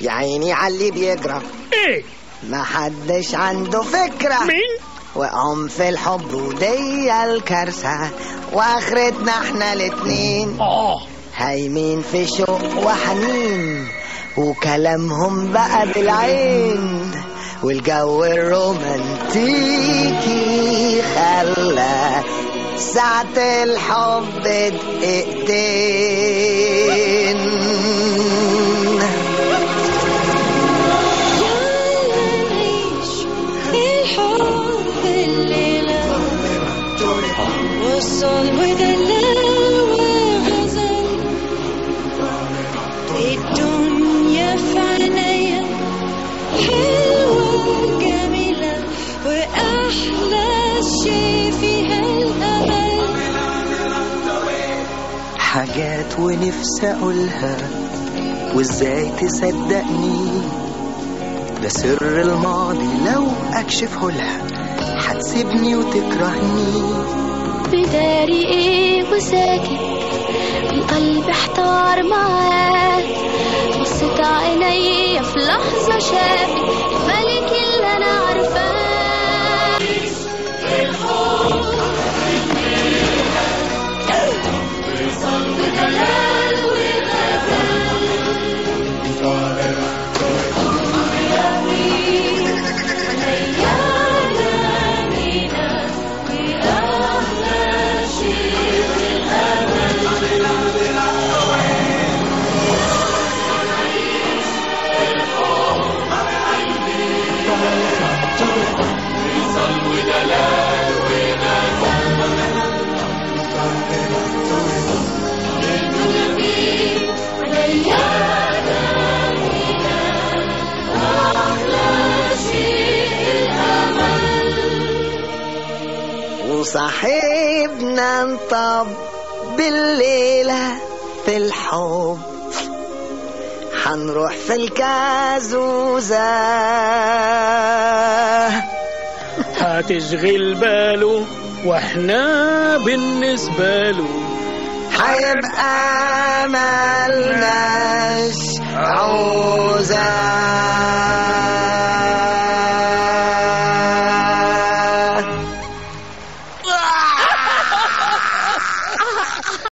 يا عيني علي بيجرى ايه ما حدش عنده فكرة مين وقعهم في الحب ودي الكارثة واخرتنا احنا الاتنين اه هايمين في شوق وحنين وكلامهم بقى بالعين والجو الرومانتيكي خلى ساعة الحب دقيقتين نعيش الحب الليلة وصل ودلال وغزل الدنيا في عينيا حلوة جميلة وأحلى شي فيها الأمل حاجات ونفسي اقولها وازاي تصدقني ده سر الماضي لو اكشفه لها هتسيبني وتكرهني بداري ايه وساكت القلب احتار معاك بصيت عيني في لحظة شافت الملك اللي انا عارفاه وصاحبنا انطب بالليلة في الحب حنروح في الكازوزة هتشغل باله واحنا بالنسبة له هيبقى ملناش عوزة